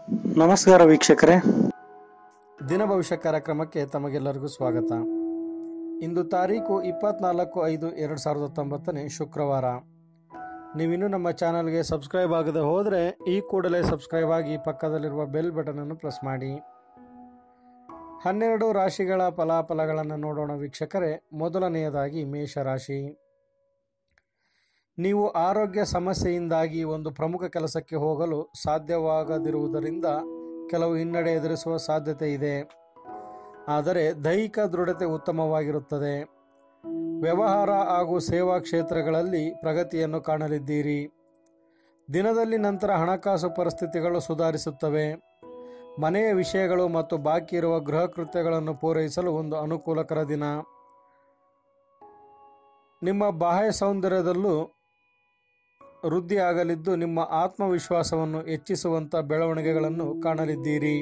ನಮಸ್ಕಾರ ವೀಕ್ಷಕರೇ ದಿನ ಭವಿಷ್ಯ ಕಾರ್ಯಕ್ರಮಕ್ಕೆ ತಮಗೆಲ್ಲರಿಗೂ ಸ್ವಾಗತ ಇಂದು ತಾರೀಕು ಇಪ್ಪತ್ನಾಲ್ಕು ಐದು ಎರಡು ಸಾವಿರದ ಹತ್ತೊಂಬತ್ತನೇ ಶುಕ್ರವಾರ ನೀವಿನ್ನೂ ನಮ್ಮ ಚಾನಲ್ಗೆ ಸಬ್ಸ್ಕ್ರೈಬ್ ಆಗದೆ ಹೋದರೆ ಈ ಕೂಡಲೇ ಸಬ್ಸ್ಕ್ರೈಬ್ ಆಗಿ ಪಕ್ಕದಲ್ಲಿರುವ ಬೆಲ್ ಬಟನನ್ನು ಪ್ರೆಸ್ ಮಾಡಿ ಹನ್ನೆರಡು ರಾಶಿಗಳ ಫಲಾಫಲಗಳನ್ನು ನೋಡೋಣ ವೀಕ್ಷಕರೇ ಮೊದಲನೆಯದಾಗಿ ಮೇಷರಾಶಿ ನೀವು ಆರೋಗ್ಯ ಸಮಸ್ಯೆಯಿಂದಾಗಿ ಒಂದು ಪ್ರಮುಖ ಕೆಲಸಕ್ಕೆ ಹೋಗಲು ಸಾಧ್ಯವಾಗದಿರುವುದರಿಂದ ಕೆಲವು ಹಿನ್ನಡೆ ಎದುರಿಸುವ ಸಾಧ್ಯತೆ ಇದೆ ಆದರೆ ದೈಹಿಕ ದೃಢತೆ ಉತ್ತಮವಾಗಿರುತ್ತದೆ ವ್ಯವಹಾರ ಹಾಗೂ ಸೇವಾ ಕ್ಷೇತ್ರಗಳಲ್ಲಿ ಪ್ರಗತಿಯನ್ನು ಕಾಣಲಿದ್ದೀರಿ ದಿನದಲ್ಲಿ ನಂತರ ಹಣಕಾಸು ಪರಿಸ್ಥಿತಿಗಳು ಸುಧಾರಿಸುತ್ತವೆ ಮನೆಯ ವಿಷಯಗಳು ಮತ್ತು ಬಾಕಿ ಇರುವ ಗೃಹ ಕೃತ್ಯಗಳನ್ನು ಪೂರೈಸಲು ಒಂದು ಅನುಕೂಲಕರ ದಿನ ನಿಮ್ಮ ಬಾಹ್ಯ ಸೌಂದರ್ಯದಲ್ಲೂ ವೃದ್ಧಿಯಾಗಲಿದ್ದು ನಿಮ್ಮ ಆತ್ಮವಿಶ್ವಾಸವನ್ನು ಹೆಚ್ಚಿಸುವಂಥ ಬೆಳವಣಿಗೆಗಳನ್ನು ಕಾಣಲಿದ್ದೀರಿ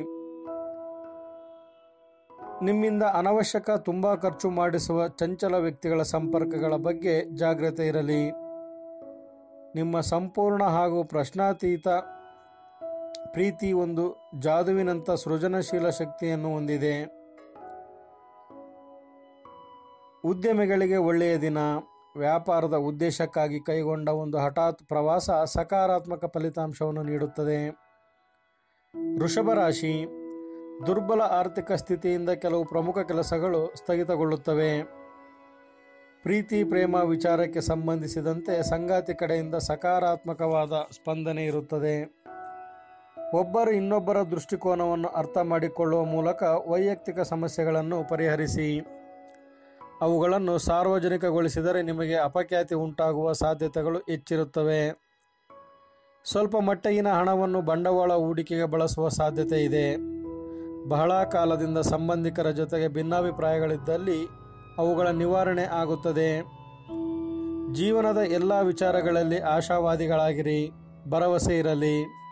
ನಿಮ್ಮಿಂದ ಅನವಶ್ಯಕ ತುಂಬ ಖರ್ಚು ಮಾಡಿಸುವ ಚಂಚಲ ವ್ಯಕ್ತಿಗಳ ಸಂಪರ್ಕಗಳ ಬಗ್ಗೆ ಜಾಗ್ರತೆ ಇರಲಿ ನಿಮ್ಮ ಸಂಪೂರ್ಣ ಹಾಗೂ ಪ್ರಶ್ನಾತೀತ ಪ್ರೀತಿ ಒಂದು ಜಾದುವಿನಂಥ ಸೃಜನಶೀಲ ಶಕ್ತಿಯನ್ನು ಹೊಂದಿದೆ ಉದ್ಯಮಿಗಳಿಗೆ ಒಳ್ಳೆಯ ದಿನ ವ್ಯಾಪಾರದ ಉದ್ದೇಶಕ್ಕಾಗಿ ಕೈಗೊಂಡ ಒಂದು ಹಠಾತ್ ಪ್ರವಾಸ ಸಕಾರಾತ್ಮಕ ಫಲಿತಾಂಶವನ್ನು ನೀಡುತ್ತದೆ ವೃಷಭ ರಾಶಿ ದುರ್ಬಲ ಆರ್ಥಿಕ ಸ್ಥಿತಿಯಿಂದ ಕೆಲವು ಪ್ರಮುಖ ಕೆಲಸಗಳು ಸ್ಥಗಿತಗೊಳ್ಳುತ್ತವೆ ಪ್ರೀತಿ ಪ್ರೇಮ ವಿಚಾರಕ್ಕೆ ಸಂಬಂಧಿಸಿದಂತೆ ಸಂಗಾತಿ ಕಡೆಯಿಂದ ಸಕಾರಾತ್ಮಕವಾದ ಸ್ಪಂದನೆ ಇರುತ್ತದೆ ಒಬ್ಬರು ಇನ್ನೊಬ್ಬರ ದೃಷ್ಟಿಕೋನವನ್ನು ಅರ್ಥ ಮಾಡಿಕೊಳ್ಳುವ ಮೂಲಕ ವೈಯಕ್ತಿಕ ಸಮಸ್ಯೆಗಳನ್ನು ಪರಿಹರಿಸಿ ಅವುಗಳನ್ನು ಸಾರ್ವಜನಿಕಗೊಳಿಸಿದರೆ ನಿಮಗೆ ಅಪಖ್ಯಾತಿ ಉಂಟಾಗುವ ಸಾಧ್ಯತೆಗಳು ಹೆಚ್ಚಿರುತ್ತವೆ ಸ್ವಲ್ಪ ಮಟ್ಟಿಗಿನ ಹಣವನ್ನು ಬಂಡವಾಳ ಹೂಡಿಕೆಗೆ ಬಳಸುವ ಸಾಧ್ಯತೆ ಇದೆ ಬಹಳ ಕಾಲದಿಂದ ಸಂಬಂಧಿಕರ ಜೊತೆಗೆ ಭಿನ್ನಾಭಿಪ್ರಾಯಗಳಿದ್ದಲ್ಲಿ ಅವುಗಳ ನಿವಾರಣೆ ಆಗುತ್ತದೆ ಜೀವನದ ಎಲ್ಲ ವಿಚಾರಗಳಲ್ಲಿ ಆಶಾವಾದಿಗಳಾಗಿರಿ ಭರವಸೆ ಇರಲಿ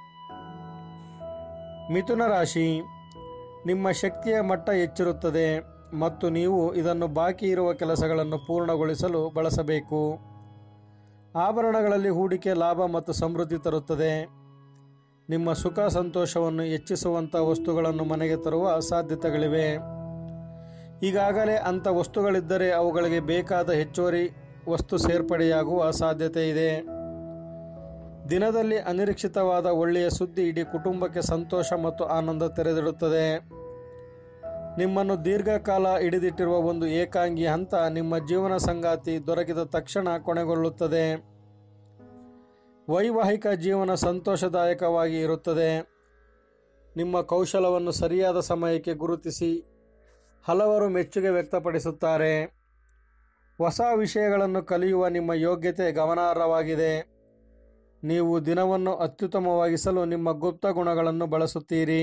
ಮಿಥುನ ರಾಶಿ ನಿಮ್ಮ ಶಕ್ತಿಯ ಮಟ್ಟ ಹೆಚ್ಚಿರುತ್ತದೆ ಮತ್ತು ನೀವು ಇದನ್ನು ಬಾಕಿ ಇರುವ ಕೆಲಸಗಳನ್ನು ಪೂರ್ಣಗೊಳಿಸಲು ಬಳಸಬೇಕು ಆಭರಣಗಳಲ್ಲಿ ಹೂಡಿಕೆ ಲಾಭ ಮತ್ತು ಸಮೃದ್ಧಿ ತರುತ್ತದೆ ನಿಮ್ಮ ಸುಖ ಸಂತೋಷವನ್ನು ಹೆಚ್ಚಿಸುವಂಥ ವಸ್ತುಗಳನ್ನು ಮನೆಗೆ ತರುವ ಸಾಧ್ಯತೆಗಳಿವೆ ಈಗಾಗಲೇ ಅಂಥ ವಸ್ತುಗಳಿದ್ದರೆ ಅವುಗಳಿಗೆ ಬೇಕಾದ ಹೆಚ್ಚುವರಿ ವಸ್ತು ಸೇರ್ಪಡೆಯಾಗುವ ಸಾಧ್ಯತೆ ಇದೆ ದಿನದಲ್ಲಿ ಅನಿರೀಕ್ಷಿತವಾದ ಒಳ್ಳೆಯ ಸುದ್ದಿ ಇಡೀ ಕುಟುಂಬಕ್ಕೆ ಸಂತೋಷ ಮತ್ತು ಆನಂದ ತೆರೆದಿಡುತ್ತದೆ ನಿಮ್ಮನ್ನು ದೀರ್ಘಕಾಲ ಹಿಡಿದಿಟ್ಟಿರುವ ಒಂದು ಏಕಾಂಗಿ ಹಂತ ನಿಮ್ಮ ಜೀವನ ಸಂಗಾತಿ ದೊರಕಿದ ತಕ್ಷಣ ಕೊನೆಗೊಳ್ಳುತ್ತದೆ ವೈವಾಹಿಕ ಜೀವನ ಸಂತೋಷದಾಯಕವಾಗಿ ಇರುತ್ತದೆ ನಿಮ್ಮ ಕೌಶಲವನ್ನು ಸರಿಯಾದ ಸಮಯಕ್ಕೆ ಗುರುತಿಸಿ ಹಲವರು ಮೆಚ್ಚುಗೆ ವ್ಯಕ್ತಪಡಿಸುತ್ತಾರೆ ಹೊಸ ವಿಷಯಗಳನ್ನು ಕಲಿಯುವ ನಿಮ್ಮ ಯೋಗ್ಯತೆ ಗಮನಾರ್ಹವಾಗಿದೆ ನೀವು ದಿನವನ್ನು ಅತ್ಯುತ್ತಮವಾಗಿಸಲು ನಿಮ್ಮ ಗುಪ್ತ ಗುಣಗಳನ್ನು ಬಳಸುತ್ತೀರಿ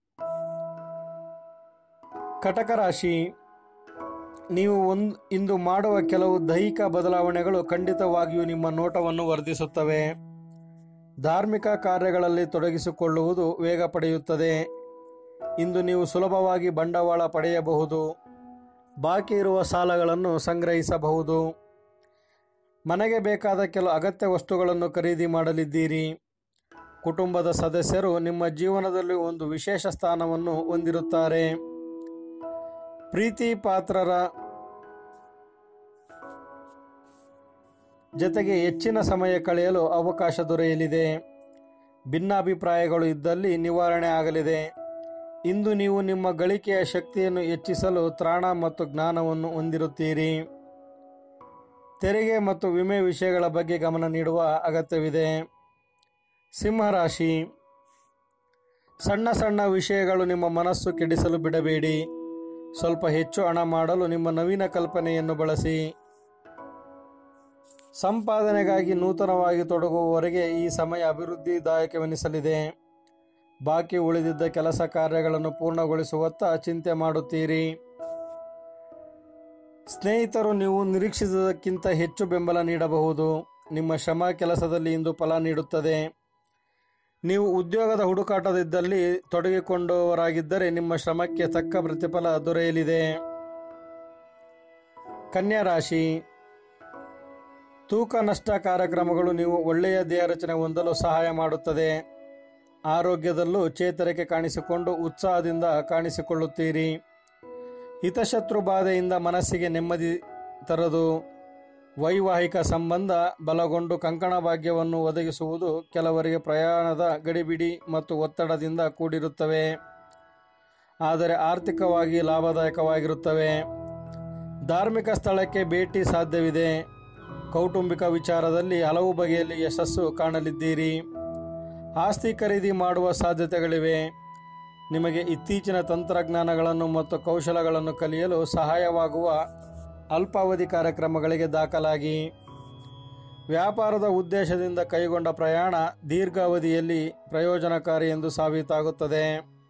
ಕಟಕ ರಾಶಿ ನೀವು ಒಂದು ಇಂದು ಮಾಡುವ ಕೆಲವು ದೈಹಿಕ ಬದಲಾವಣೆಗಳು ಖಂಡಿತವಾಗಿಯೂ ನಿಮ್ಮ ನೋಟವನ್ನು ವರ್ಧಿಸುತ್ತವೆ ಧಾರ್ಮಿಕ ಕಾರ್ಯಗಳಲ್ಲಿ ತೊಡಗಿಸಿಕೊಳ್ಳುವುದು ವೇಗ ಪಡೆಯುತ್ತದೆ ಇಂದು ನೀವು ಸುಲಭವಾಗಿ ಬಂಡವಾಳ ಪಡೆಯಬಹುದು ಬಾಕಿ ಇರುವ ಸಾಲಗಳನ್ನು ಸಂಗ್ರಹಿಸಬಹುದು ಮನೆಗೆ ಬೇಕಾದ ಕೆಲವು ಅಗತ್ಯ ವಸ್ತುಗಳನ್ನು ಖರೀದಿ ಮಾಡಲಿದ್ದೀರಿ ಕುಟುಂಬದ ಸದಸ್ಯರು ನಿಮ್ಮ ಜೀವನದಲ್ಲಿ ಒಂದು ವಿಶೇಷ ಸ್ಥಾನವನ್ನು ಹೊಂದಿರುತ್ತಾರೆ ಪ್ರೀತಿ ಪಾತ್ರರ ಜೊತೆಗೆ ಹೆಚ್ಚಿನ ಸಮಯ ಕಳೆಯಲು ಅವಕಾಶ ದೊರೆಯಲಿದೆ ಭಿನ್ನಾಭಿಪ್ರಾಯಗಳು ಇದ್ದಲ್ಲಿ ನಿವಾರಣೆ ಆಗಲಿದೆ ಇಂದು ನೀವು ನಿಮ್ಮ ಗಳಿಕೆಯ ಶಕ್ತಿಯನ್ನು ಹೆಚ್ಚಿಸಲು ತ್ರಾಣ ಮತ್ತು ಜ್ಞಾನವನ್ನು ಹೊಂದಿರುತ್ತೀರಿ ತೆರಿಗೆ ಮತ್ತು ವಿಮೆ ವಿಷಯಗಳ ಬಗ್ಗೆ ಗಮನ ನೀಡುವ ಅಗತ್ಯವಿದೆ ಸಿಂಹರಾಶಿ ಸಣ್ಣ ಸಣ್ಣ ವಿಷಯಗಳು ನಿಮ್ಮ ಮನಸ್ಸು ಕೆಡಿಸಲು ಬಿಡಬೇಡಿ ಸ್ವಲ್ಪ ಹೆಚ್ಚು ಹಣ ಮಾಡಲು ನಿಮ್ಮ ನವೀನ ಕಲ್ಪನೆಯನ್ನು ಬಳಸಿ ಸಂಪಾದನೆಗಾಗಿ ನೂತನವಾಗಿ ತೊಡಗುವವರೆಗೆ ಈ ಸಮಯ ಅಭಿವೃದ್ಧಿದಾಯಕವೆನಿಸಲಿದೆ ಬಾಕಿ ಉಳಿದಿದ್ದ ಕೆಲಸ ಕಾರ್ಯಗಳನ್ನು ಪೂರ್ಣಗೊಳಿಸುವತ್ತ ಚಿಂತೆ ಮಾಡುತ್ತೀರಿ ಸ್ನೇಹಿತರು ನೀವು ನಿರೀಕ್ಷಿಸಿದ್ದಕ್ಕಿಂತ ಹೆಚ್ಚು ಬೆಂಬಲ ನೀಡಬಹುದು ನಿಮ್ಮ ಶ್ರಮ ಕೆಲಸದಲ್ಲಿ ಇಂದು ಫಲ ನೀಡುತ್ತದೆ ನೀವು ಉದ್ಯೋಗದ ಹುಡುಕಾಟದಿದ್ದಲ್ಲಿ ತೊಡಗಿಕೊಂಡವರಾಗಿದ್ದರೆ ನಿಮ್ಮ ಶ್ರಮಕ್ಕೆ ತಕ್ಕ ಪ್ರತಿಫಲ ದೊರೆಯಲಿದೆ ಕನ್ಯಾ ರಾಶಿ ತೂಕ ನಷ್ಟ ಕಾರ್ಯಕ್ರಮಗಳು ನೀವು ಒಳ್ಳೆಯ ದೇಹ ರಚನೆ ಹೊಂದಲು ಸಹಾಯ ಮಾಡುತ್ತದೆ ಆರೋಗ್ಯದಲ್ಲೂ ಚೇತರಿಕೆ ಕಾಣಿಸಿಕೊಂಡು ಉತ್ಸಾಹದಿಂದ ಕಾಣಿಸಿಕೊಳ್ಳುತ್ತೀರಿ ಹಿತಶತ್ರು ಬಾಧೆಯಿಂದ ಮನಸ್ಸಿಗೆ ನೆಮ್ಮದಿ ತರದು ವೈವಾಹಿಕ ಸಂಬಂಧ ಬಲಗೊಂಡು ಕಂಕಣ ಭಾಗ್ಯವನ್ನು ಒದಗಿಸುವುದು ಕೆಲವರಿಗೆ ಪ್ರಯಾಣದ ಗಡಿಬಿಡಿ ಮತ್ತು ಒತ್ತಡದಿಂದ ಕೂಡಿರುತ್ತವೆ ಆದರೆ ಆರ್ಥಿಕವಾಗಿ ಲಾಭದಾಯಕವಾಗಿರುತ್ತವೆ ಧಾರ್ಮಿಕ ಸ್ಥಳಕ್ಕೆ ಭೇಟಿ ಸಾಧ್ಯವಿದೆ ಕೌಟುಂಬಿಕ ವಿಚಾರದಲ್ಲಿ ಹಲವು ಬಗೆಯಲ್ಲಿ ಯಶಸ್ಸು ಕಾಣಲಿದ್ದೀರಿ ಆಸ್ತಿ ಖರೀದಿ ಮಾಡುವ ಸಾಧ್ಯತೆಗಳಿವೆ ನಿಮಗೆ ಇತ್ತೀಚಿನ ತಂತ್ರಜ್ಞಾನಗಳನ್ನು ಮತ್ತು ಕೌಶಲಗಳನ್ನು ಕಲಿಯಲು ಸಹಾಯವಾಗುವ ಅಲ್ಪಾವಧಿ ಕಾರ್ಯಕ್ರಮಗಳಿಗೆ ದಾಖಲಾಗಿ ವ್ಯಾಪಾರದ ಉದ್ದೇಶದಿಂದ ಕೈಗೊಂಡ ಪ್ರಯಾಣ ದೀರ್ಘಾವಧಿಯಲ್ಲಿ ಪ್ರಯೋಜನಕಾರಿ ಎಂದು ಸಾಬೀತಾಗುತ್ತದೆ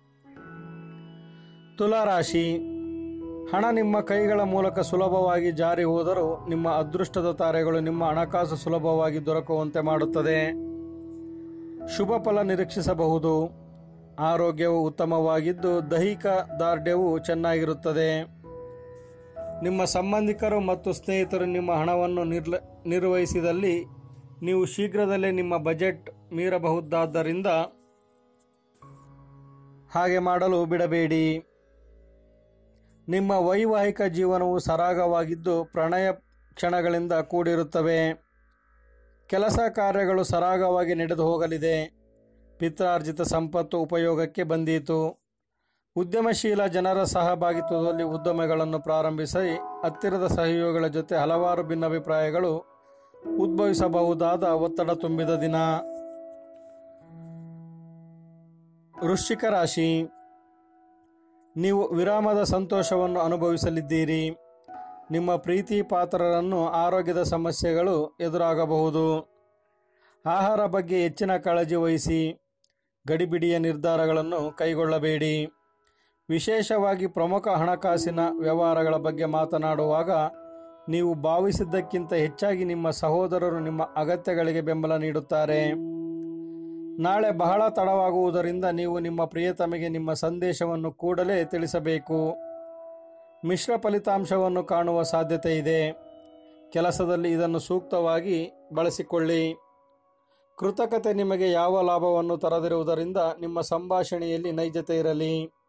ತುಲಾರಾಶಿ ಹಣ ನಿಮ್ಮ ಕೈಗಳ ಮೂಲಕ ಸುಲಭವಾಗಿ ಜಾರಿ ಹೋದರೂ ನಿಮ್ಮ ಅದೃಷ್ಟದ ತಾರೆಗಳು ನಿಮ್ಮ ಹಣಕಾಸು ಸುಲಭವಾಗಿ ದೊರಕುವಂತೆ ಮಾಡುತ್ತದೆ ಶುಭ ಫಲ ನಿರೀಕ್ಷಿಸಬಹುದು ಆರೋಗ್ಯವು ಉತ್ತಮವಾಗಿದ್ದು ದೈಹಿಕ ದಾರ್ಢ್ಯವು ಚೆನ್ನಾಗಿರುತ್ತದೆ ನಿಮ್ಮ ಸಂಬಂಧಿಕರು ಮತ್ತು ಸ್ನೇಹಿತರು ನಿಮ್ಮ ಹಣವನ್ನು ನಿರ್ಲ ನಿರ್ವಹಿಸಿದಲ್ಲಿ ನೀವು ಶೀಘ್ರದಲ್ಲೇ ನಿಮ್ಮ ಬಜೆಟ್ ಮೀರಬಹುದಾದ್ದರಿಂದ ಹಾಗೆ ಮಾಡಲು ಬಿಡಬೇಡಿ ನಿಮ್ಮ ವೈವಾಹಿಕ ಜೀವನವು ಸರಾಗವಾಗಿದ್ದು ಪ್ರಣಯ ಕ್ಷಣಗಳಿಂದ ಕೂಡಿರುತ್ತವೆ ಕೆಲಸ ಕಾರ್ಯಗಳು ಸರಾಗವಾಗಿ ನಡೆದು ಹೋಗಲಿದೆ ಪಿತ್ರಾರ್ಜಿತ ಸಂಪತ್ತು ಉಪಯೋಗಕ್ಕೆ ಬಂದೀತು ಉದ್ಯಮಶೀಲ ಜನರ ಸಹಭಾಗಿತ್ವದಲ್ಲಿ ಉದ್ಯಮಗಳನ್ನು ಪ್ರಾರಂಭಿಸಿ ಹತ್ತಿರದ ಸಹಯೋಗಿಗಳ ಜೊತೆ ಹಲವಾರು ಭಿನ್ನಾಭಿಪ್ರಾಯಗಳು ಉದ್ಭವಿಸಬಹುದಾದ ಒತ್ತಡ ತುಂಬಿದ ದಿನ ವೃಶ್ಚಿಕ ರಾಶಿ ನೀವು ವಿರಾಮದ ಸಂತೋಷವನ್ನು ಅನುಭವಿಸಲಿದ್ದೀರಿ ನಿಮ್ಮ ಪ್ರೀತಿ ಪಾತ್ರರನ್ನು ಆರೋಗ್ಯದ ಸಮಸ್ಯೆಗಳು ಎದುರಾಗಬಹುದು ಆಹಾರ ಬಗ್ಗೆ ಹೆಚ್ಚಿನ ಕಾಳಜಿ ವಹಿಸಿ ಗಡಿಬಿಡಿಯ ನಿರ್ಧಾರಗಳನ್ನು ಕೈಗೊಳ್ಳಬೇಡಿ ವಿಶೇಷವಾಗಿ ಪ್ರಮುಖ ಹಣಕಾಸಿನ ವ್ಯವಹಾರಗಳ ಬಗ್ಗೆ ಮಾತನಾಡುವಾಗ ನೀವು ಭಾವಿಸಿದ್ದಕ್ಕಿಂತ ಹೆಚ್ಚಾಗಿ ನಿಮ್ಮ ಸಹೋದರರು ನಿಮ್ಮ ಅಗತ್ಯಗಳಿಗೆ ಬೆಂಬಲ ನೀಡುತ್ತಾರೆ ನಾಳೆ ಬಹಳ ತಡವಾಗುವುದರಿಂದ ನೀವು ನಿಮ್ಮ ಪ್ರಿಯತಮೆಗೆ ನಿಮ್ಮ ಸಂದೇಶವನ್ನು ಕೂಡಲೇ ತಿಳಿಸಬೇಕು ಮಿಶ್ರ ಫಲಿತಾಂಶವನ್ನು ಕಾಣುವ ಸಾಧ್ಯತೆ ಇದೆ ಕೆಲಸದಲ್ಲಿ ಇದನ್ನು ಸೂಕ್ತವಾಗಿ ಬಳಸಿಕೊಳ್ಳಿ ಕೃತಕತೆ ನಿಮಗೆ ಯಾವ ಲಾಭವನ್ನು ತರದಿರುವುದರಿಂದ ನಿಮ್ಮ ಸಂಭಾಷಣೆಯಲ್ಲಿ ನೈಜತೆ ಇರಲಿ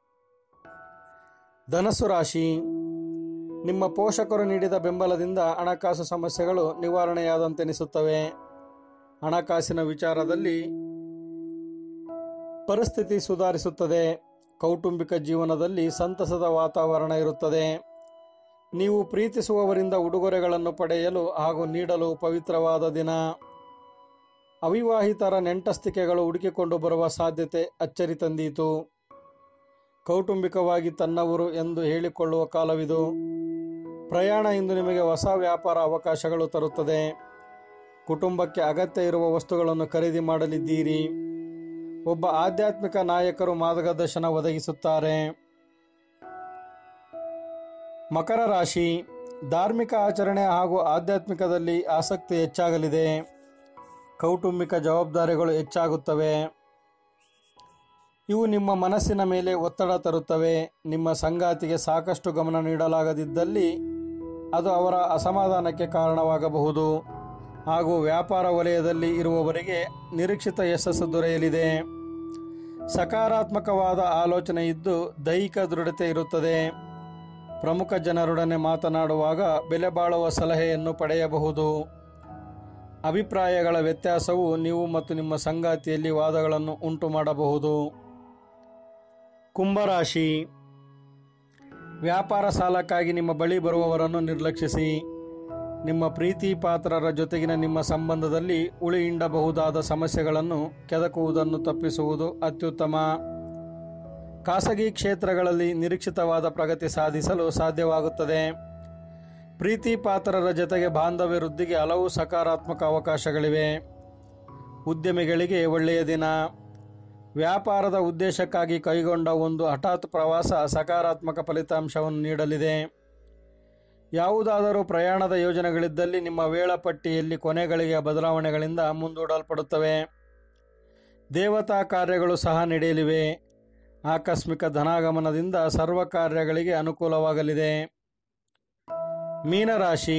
ಧನಸ್ಸು ರಾಶಿ ನಿಮ್ಮ ಪೋಷಕರು ನೀಡಿದ ಬೆಂಬಲದಿಂದ ಹಣಕಾಸು ಸಮಸ್ಯೆಗಳು ನಿವಾರಣೆಯಾದಂತೆನಿಸುತ್ತವೆ ಹಣಕಾಸಿನ ವಿಚಾರದಲ್ಲಿ ಪರಿಸ್ಥಿತಿ ಸುಧಾರಿಸುತ್ತದೆ ಕೌಟುಂಬಿಕ ಜೀವನದಲ್ಲಿ ಸಂತಸದ ವಾತಾವರಣ ಇರುತ್ತದೆ ನೀವು ಪ್ರೀತಿಸುವವರಿಂದ ಉಡುಗೊರೆಗಳನ್ನು ಪಡೆಯಲು ಹಾಗೂ ನೀಡಲು ಪವಿತ್ರವಾದ ದಿನ ಅವಿವಾಹಿತರ ನೆಂಟಸ್ತಿಕೆಗಳು ಹುಡುಕಿಕೊಂಡು ಬರುವ ಸಾಧ್ಯತೆ ಅಚ್ಚರಿ ತಂದೀತು ಕೌಟುಂಬಿಕವಾಗಿ ತನ್ನವರು ಎಂದು ಹೇಳಿಕೊಳ್ಳುವ ಕಾಲವಿದು ಪ್ರಯಾಣ ಇಂದು ನಿಮಗೆ ಹೊಸ ವ್ಯಾಪಾರ ಅವಕಾಶಗಳು ತರುತ್ತದೆ ಕುಟುಂಬಕ್ಕೆ ಅಗತ್ಯ ಇರುವ ವಸ್ತುಗಳನ್ನು ಖರೀದಿ ಮಾಡಲಿದ್ದೀರಿ ಒಬ್ಬ ಆಧ್ಯಾತ್ಮಿಕ ನಾಯಕರು ಮಾರ್ಗದರ್ಶನ ಒದಗಿಸುತ್ತಾರೆ ಮಕರ ರಾಶಿ ಧಾರ್ಮಿಕ ಆಚರಣೆ ಹಾಗೂ ಆಧ್ಯಾತ್ಮಿಕದಲ್ಲಿ ಆಸಕ್ತಿ ಹೆಚ್ಚಾಗಲಿದೆ ಕೌಟುಂಬಿಕ ಜವಾಬ್ದಾರಿಗಳು ಹೆಚ್ಚಾಗುತ್ತವೆ ಇವು ನಿಮ್ಮ ಮನಸ್ಸಿನ ಮೇಲೆ ಒತ್ತಡ ತರುತ್ತವೆ ನಿಮ್ಮ ಸಂಗಾತಿಗೆ ಸಾಕಷ್ಟು ಗಮನ ನೀಡಲಾಗದಿದ್ದಲ್ಲಿ ಅದು ಅವರ ಅಸಮಾಧಾನಕ್ಕೆ ಕಾರಣವಾಗಬಹುದು ಹಾಗೂ ವ್ಯಾಪಾರ ವಲಯದಲ್ಲಿ ಇರುವವರಿಗೆ ನಿರೀಕ್ಷಿತ ಯಶಸ್ಸು ದೊರೆಯಲಿದೆ ಸಕಾರಾತ್ಮಕವಾದ ಆಲೋಚನೆ ಇದ್ದು ದೈಹಿಕ ದೃಢತೆ ಇರುತ್ತದೆ ಪ್ರಮುಖ ಜನರೊಡನೆ ಮಾತನಾಡುವಾಗ ಬೆಲೆ ಬಾಳುವ ಸಲಹೆಯನ್ನು ಪಡೆಯಬಹುದು ಅಭಿಪ್ರಾಯಗಳ ವ್ಯತ್ಯಾಸವು ನೀವು ಮತ್ತು ನಿಮ್ಮ ಸಂಗಾತಿಯಲ್ಲಿ ವಾದಗಳನ್ನು ಉಂಟು ಮಾಡಬಹುದು ಕುಂಭರಾಶಿ ವ್ಯಾಪಾರ ಸಾಲಕ್ಕಾಗಿ ನಿಮ್ಮ ಬಳಿ ಬರುವವರನ್ನು ನಿರ್ಲಕ್ಷಿಸಿ ನಿಮ್ಮ ಪ್ರೀತಿ ಪಾತ್ರರ ಜೊತೆಗಿನ ನಿಮ್ಮ ಸಂಬಂಧದಲ್ಲಿ ಉಳಿಯಿಂಡಬಹುದಾದ ಸಮಸ್ಯೆಗಳನ್ನು ಕೆದಕುವುದನ್ನು ತಪ್ಪಿಸುವುದು ಅತ್ಯುತ್ತಮ ಖಾಸಗಿ ಕ್ಷೇತ್ರಗಳಲ್ಲಿ ನಿರೀಕ್ಷಿತವಾದ ಪ್ರಗತಿ ಸಾಧಿಸಲು ಸಾಧ್ಯವಾಗುತ್ತದೆ ಪ್ರೀತಿ ಪಾತ್ರರ ಜೊತೆಗೆ ಬಾಂಧವ್ಯ ವೃದ್ಧಿಗೆ ಹಲವು ಸಕಾರಾತ್ಮಕ ಅವಕಾಶಗಳಿವೆ ಉದ್ಯಮಿಗಳಿಗೆ ಒಳ್ಳೆಯ ದಿನ ವ್ಯಾಪಾರದ ಉದ್ದೇಶಕ್ಕಾಗಿ ಕೈಗೊಂಡ ಒಂದು ಹಠಾತ್ ಪ್ರವಾಸ ಸಕಾರಾತ್ಮಕ ಫಲಿತಾಂಶವನ್ನು ನೀಡಲಿದೆ ಯಾವುದಾದರೂ ಪ್ರಯಾಣದ ಯೋಜನೆಗಳಿದ್ದಲ್ಲಿ ನಿಮ್ಮ ವೇಳಾಪಟ್ಟಿಯಲ್ಲಿ ಕೊನೆಗಳಿಗೆ ಬದಲಾವಣೆಗಳಿಂದ ಮುಂದೂಡಲ್ಪಡುತ್ತವೆ ದೇವತಾ ಕಾರ್ಯಗಳು ಸಹ ನಡೆಯಲಿವೆ ಆಕಸ್ಮಿಕ ಧನಾಗಮನದಿಂದ ಸರ್ವ ಕಾರ್ಯಗಳಿಗೆ ಅನುಕೂಲವಾಗಲಿದೆ ಮೀನರಾಶಿ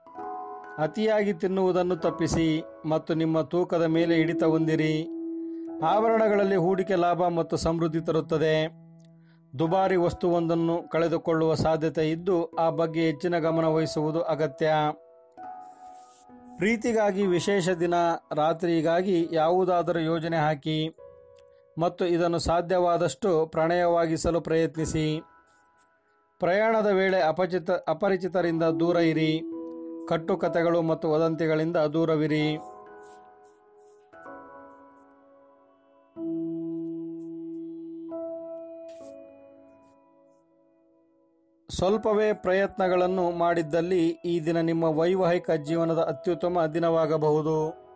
ಅತಿಯಾಗಿ ತಿನ್ನುವುದನ್ನು ತಪ್ಪಿಸಿ ಮತ್ತು ನಿಮ್ಮ ತೂಕದ ಮೇಲೆ ಹಿಡಿತ ಹೊಂದಿರಿ ಆಭರಣಗಳಲ್ಲಿ ಹೂಡಿಕೆ ಲಾಭ ಮತ್ತು ಸಮೃದ್ಧಿ ತರುತ್ತದೆ ದುಬಾರಿ ವಸ್ತುವೊಂದನ್ನು ಕಳೆದುಕೊಳ್ಳುವ ಸಾಧ್ಯತೆ ಇದ್ದು ಆ ಬಗ್ಗೆ ಹೆಚ್ಚಿನ ಗಮನ ವಹಿಸುವುದು ಅಗತ್ಯ ಪ್ರೀತಿಗಾಗಿ ವಿಶೇಷ ದಿನ ರಾತ್ರಿಗಾಗಿ ಯಾವುದಾದರೂ ಯೋಜನೆ ಹಾಕಿ ಮತ್ತು ಇದನ್ನು ಸಾಧ್ಯವಾದಷ್ಟು ಪ್ರಣಯವಾಗಿಸಲು ಪ್ರಯತ್ನಿಸಿ ಪ್ರಯಾಣದ ವೇಳೆ ಅಪಚಿತ ಅಪರಿಚಿತರಿಂದ ದೂರ ಇರಿ ಕಟ್ಟುಕತೆಗಳು ಮತ್ತು ವದಂತಿಗಳಿಂದ ದೂರವಿರಿ ಸ್ವಲ್ಪವೇ ಪ್ರಯತ್ನಗಳನ್ನು ಮಾಡಿದ್ದಲ್ಲಿ ಈ ದಿನ ನಿಮ್ಮ ವೈವಾಹಿಕ ಜೀವನದ ಅತ್ಯುತ್ತಮ ದಿನವಾಗಬಹುದು